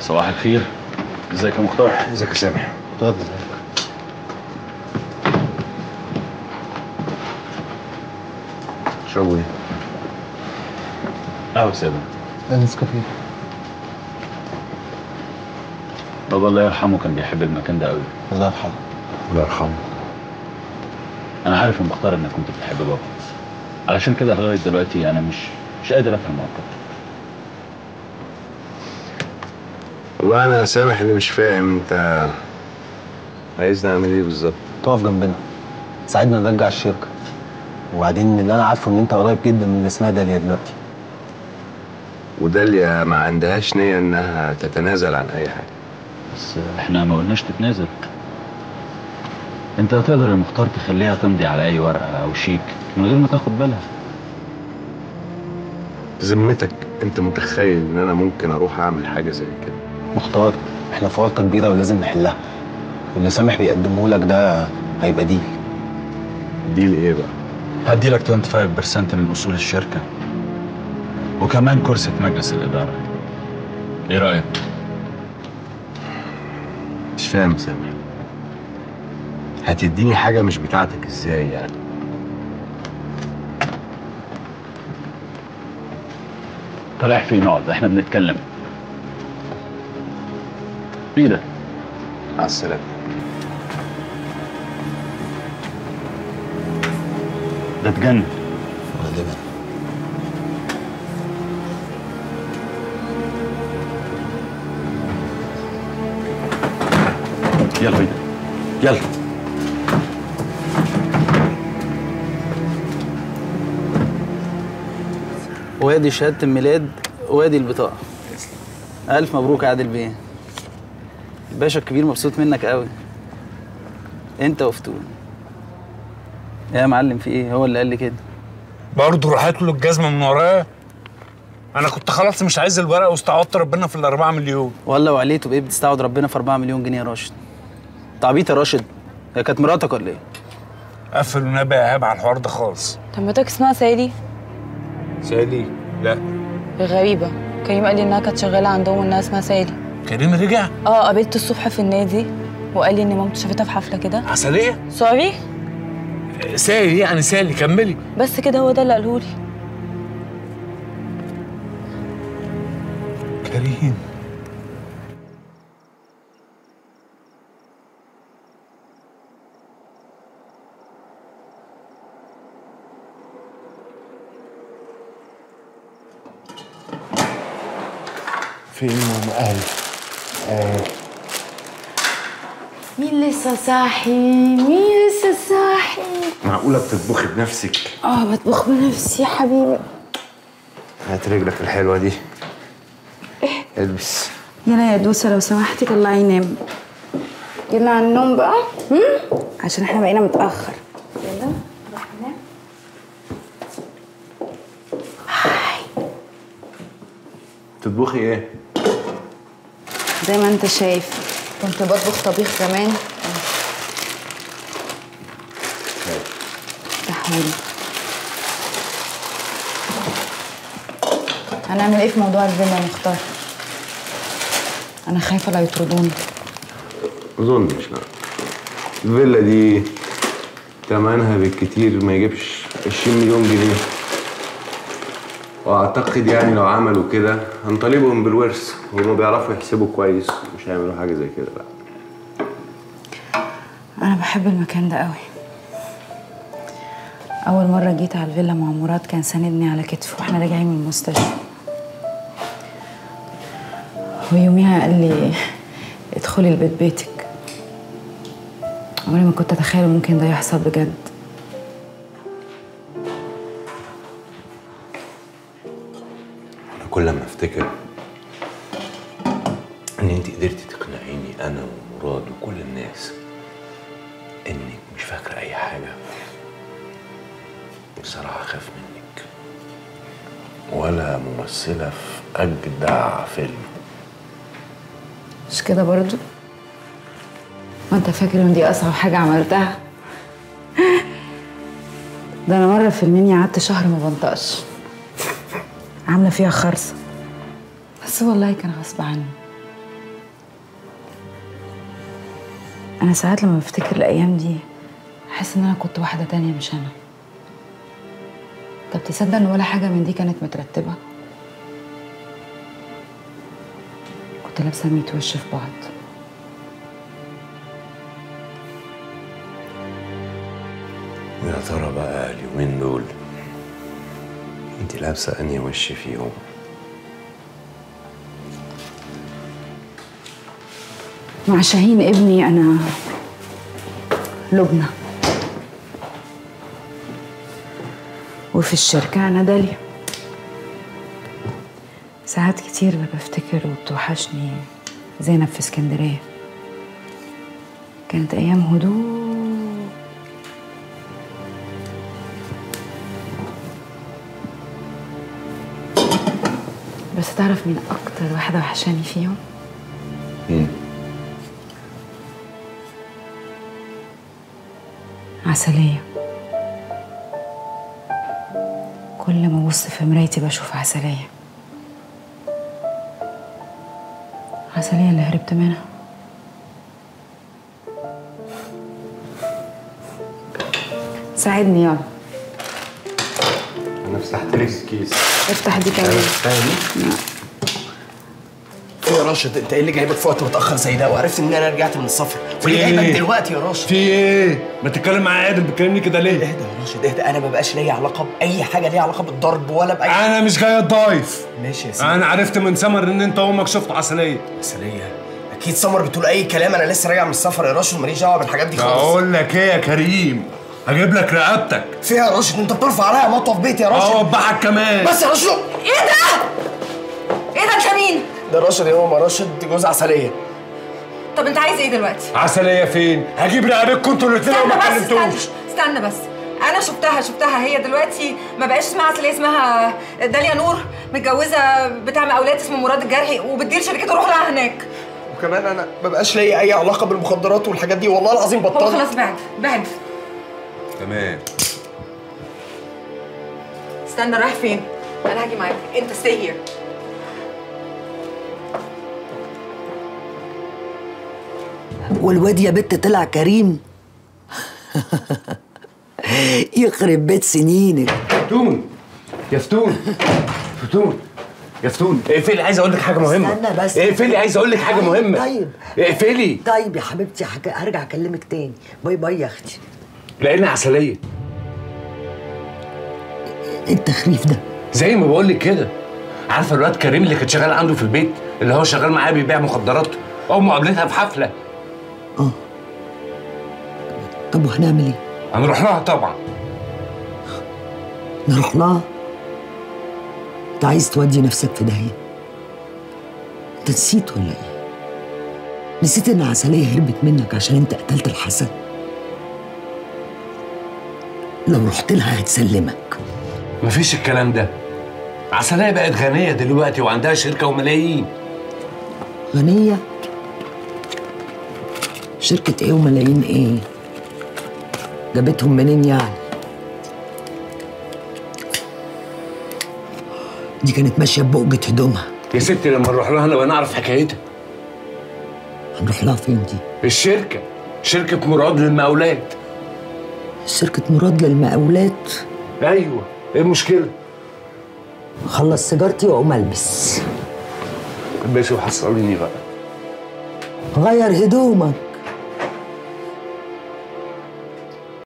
صباح الخير ازيك يا مختار ازيك يا سامح اتفضل اشربوا ايه؟ قهوة سادة ده نسكافيه بابا الله يرحمه كان بيحب المكان ده قوي الله يرحمه الله يرحمه انا عارف يا مختار انك كنت بتحب بابا علشان كده لغايه دلوقتي انا مش مش قادر افهم الموقف والله انا سامح اللي مش فاهم انت عايزني اعمل ايه بالظبط؟ تقف جنبنا تساعدنا نرجع الشركه وبعدين اللي انا عارفه ان انت قريب جدا من اللي اسمها داليا دلوقتي وداليا ما عندهاش نية انها تتنازل عن اي حاجة بس احنا ما قلناش تتنازل انت تقدر يا مختار تخليها تمضي على اي ورقه او شيك من غير ما تاخد بالها بذمتك انت متخيل ان انا ممكن اروح اعمل حاجة زي كده مختار احنا في ورطه كبيره ولازم نحلها واللي سامح بيقدمه لك ده هيبقى ديل ديل ايه بقى؟ هدي لك 25% من اصول الشركه وكمان كرسي في مجلس الاداره ايه رايك مش فاهم يا سامح هتديني حاجة مش بتاعتك ازاي يعني؟ طالع فين نقعد احنا بنتكلم ايه ده مع السلامة ده اتجنن غالبا يلا بينا يلا وادي شهادة الميلاد وادي البطاقة ألف مبروك يا عادل بيه الباشا الكبير مبسوط منك قوي أنت وفتون يا معلم في إيه هو اللي قال لي كده برضه راحت له الجزمه من ورايا انا كنت خلاص مش عايز الورقه واستعوضت ربنا في الأربعة مليون ولا وعليته بإيه بتستعوض ربنا في 4 مليون جنيه يا راشد تعبيط يا راشد هي كانت مراتك ولا إيه قفل ونبي يا ايهاب على الحوار ده خالص تمتك اسمها سالي سالي لا غريبة كريم قال لي انها كانت شغالة عندهم وانها اسمها سالي كريم رجع اه قابلته الصبح في النادي وقال لي ان مامته شافتها في حفلة كده عسليه سوري سالي يعني سالي كملي بس كده هو ده اللي قالهولي كريم فين ماما اهلي؟ مين لسه صاحي مين لسه صاحي معقولة بتطبخي بنفسك؟ اه بطبخ بنفسي يا حبيبي هات رجلك الحلوة دي البس يلا يا دوسة لو سمحتي طلعي نام يلا على النوم بقى هم؟ عشان احنا بقينا متأخر يلا نروح ننام تطبخي ايه؟ زي ما انت شايف كنت بطبخ طبيخ زمان تحولي هنعمل ايه في موضوع الفيلا يا مختار انا خايفه لا يطردوني ما اظنش لا الفيلا دي تمنها بالكتير ما يجيبش 20 مليون جنيه واعتقد يعني لو عملوا كده هنطالبهم بالورث هما بيعرفوا يحسبوا كويس مش هيعملوا حاجه زي كده لا انا بحب المكان ده قوي اول مره جيت على الفيلا مع مراد كان ساندني على كتفه واحنا راجعين من المستشفى ويوميها قال لي ادخلي البيت بيتك عمري ما كنت اتخيل ممكن ده يحصل بجد أنا كل ما أفتكر إن أنت قدرتي تقنعيني أنا ومراد وكل الناس إنك مش فاكرة أي حاجة بصراحة أخاف منك ولا ممثلة في أجدع فيلم مش كده برضو وانت فاكر ان دي اصعب حاجه عملتها ده انا مره في المنيا قعدت شهر ما بنطقش عامله فيها خرصه بس والله كان غصب عني انا ساعات لما بفتكر الايام دي احس ان انا كنت واحده تانية مش انا طب تصدق ان ولا حاجه من دي كانت مترتبه كنت لابسه ميت وش في بعض ويا ترى بقى اليومين دول انت لابسه انهي وش فيهم مع شاهين ابني انا لبنى وفي الشركة أنا داليا ساعات كتير بفتكر وبتوحشني زينب في اسكندرية كانت أيام هدوء بس تعرف مين أكتر واحدة وحشاني فيهم؟ مين؟ عسلية كل ما أبص في مرايتي بشوف عسلية عسلية اللي هربت منها ساعدني يلا انا فتحت لك الكيس افتح دي كمان يا راشد انت ايه اللي جايبك في وقت متاخر زي ده وعرفت ان انا رجعت من السفر واللي إيه؟ جايبك دلوقتي يا راشد في ايه؟ ما تتكلم معايا عادل بتكلمني كده ليه؟ اهدى يا راشد اهدى انا ما بقاش ليا علاقه باي حاجه ليها علاقه بالضرب ولا باي انا مش جاي اتضايف ماشي يا سيدي انا عرفت من سمر ان انت وامك شفتوا عسليه عسلية اكيد سمر بتقول اي كلام انا لسه راجع من السفر يا راشد ماليش دعوه بالحاجات دي خالص بقول لك ايه يا كريم هجيب لك رقبتك فيها يا راشد انت بترفع عليا مطوه في بيتي يا راشد اوبعك كمان بس يا راشد ايه ده؟ ايه ده انت مين؟ ده راشد يا ماما راشد جوز عسليه طب انت عايز ايه دلوقتي؟ عسليه فين؟ هجيب رقبتكم انتوا الاثنين استنى وما بس استنى كلمتوش استنى بس انا شفتها شفتها هي دلوقتي ما بقاش اسمها عسلية اسمها داليا نور متجوزة بتاع مقاولات اسمه مراد الجرحي وبتدير شركته روح لها هناك وكمان انا ما بقاش ليا اي علاقه بالمخدرات والحاجات دي والله العظيم هو بطلت خلاص بعد بعد تمام استنى رايح فين؟ انا هاجي معاك انت stay here والواد يا بت طلع كريم يخرب بيت سنينك فتون يا فتون فتون يا فتون اقفلي عايز اقول لك حاجه مهمه استنى بس اقفلي عايز اقول لك حاجه طيب، مهمه طيب اقفلي طيب يا حبيبتي حك... هرجع اكلمك تاني باي باي يا اختي لان عسليه ايه التخريف ده زي ما بقول لك كده عارفه الواد كريم اللي كان شغال عنده في البيت اللي هو شغال معاه بيبيع مخدرات امه قابلتها في حفله اه طب وهنعمل ايه هنروح لها طبعا نروح لها انت عايز تودي نفسك في داهيه انت نسيت ولا ايه نسيت ان عسليه هربت منك عشان انت قتلت الحسن لو رحت لها هتسلمك مفيش الكلام ده عسلية بقت غنية دلوقتي وعندها شركة وملايين غنية شركة ايه وملايين ايه جابتهم منين يعني دي كانت ماشية ببقجة هدومها يا ستي لما نروح لها نبقى نعرف حكايتها هنروح لها فين دي الشركة شركة مراد للمقاولات شركة مراد للمقاولات ايوه ايه المشكلة؟ خلص سيجارتي واقوم البس ماشي وحصليني بقى غير هدومك